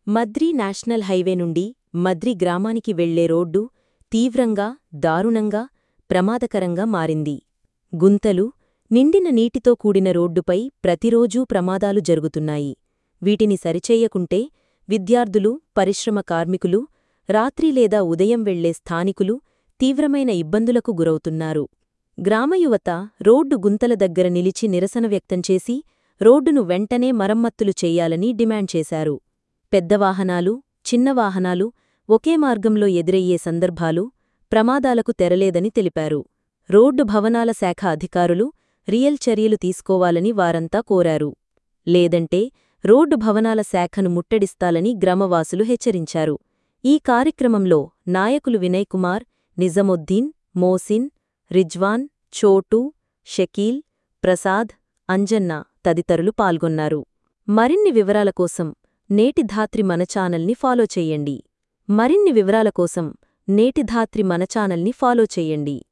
మద్రి national highway నుండి మద్రి గ్రామానికి వెళ్లే రోడ్డు తీవ్రంగా దారుణంగా ప్రమాదకరంగా మారింది గుంతలు నిండిన నీటితో కూడిన రోడ్డుపై ప్రతిరోజూ ప్రమాదాలు జరుగుతున్నాయి వీటిని సరిచేయకుంటే విద్యార్థులు పరిశ్రమ కార్మికులు రాత్రి లేదా ఉదయం వెళ్లే స్థానికులు తీవ్రమైన ఇబ్బందులకు గురవుతున్నారు గ్రామయువత రోడ్డు గుంతల దగ్గర నిలిచి నిరసన వ్యక్తం చేసి రోడ్డును వెంటనే మరమ్మతులు చెయ్యాలని డిమాండ్ చేశారు పెద్ద వాహనాలు చిన్న వాహనాలు ఒకే మార్గంలో ఎదురయ్యే సందర్భాలు ప్రమాదాలకు తెరలేదని తెలిపారు రోడ్డు భవనాల శాఖ అధికారులు రియల్ చర్యలు తీసుకోవాలని వారంతా కోరారు లేదంటే రోడ్డు భవనాల శాఖను ముట్టడిస్తాలని గ్రామవాసులు హెచ్చరించారు ఈ కార్యక్రమంలో నాయకులు వినయ్ కుమార్ నిజముద్దీన్ మోసిన్ రిజ్వాన్ చోటు షకీల్ ప్రసాద్ అంజన్న తదితరులు పాల్గొన్నారు మరిన్ని వివరాల కోసం నేటి ధాత్రి మన ఛానల్ని ఫాలో చెయ్యండి మరిన్ని వివరాల కోసం నేటి ధాత్రి మన ఛానల్ని ఫాలో చెయ్యండి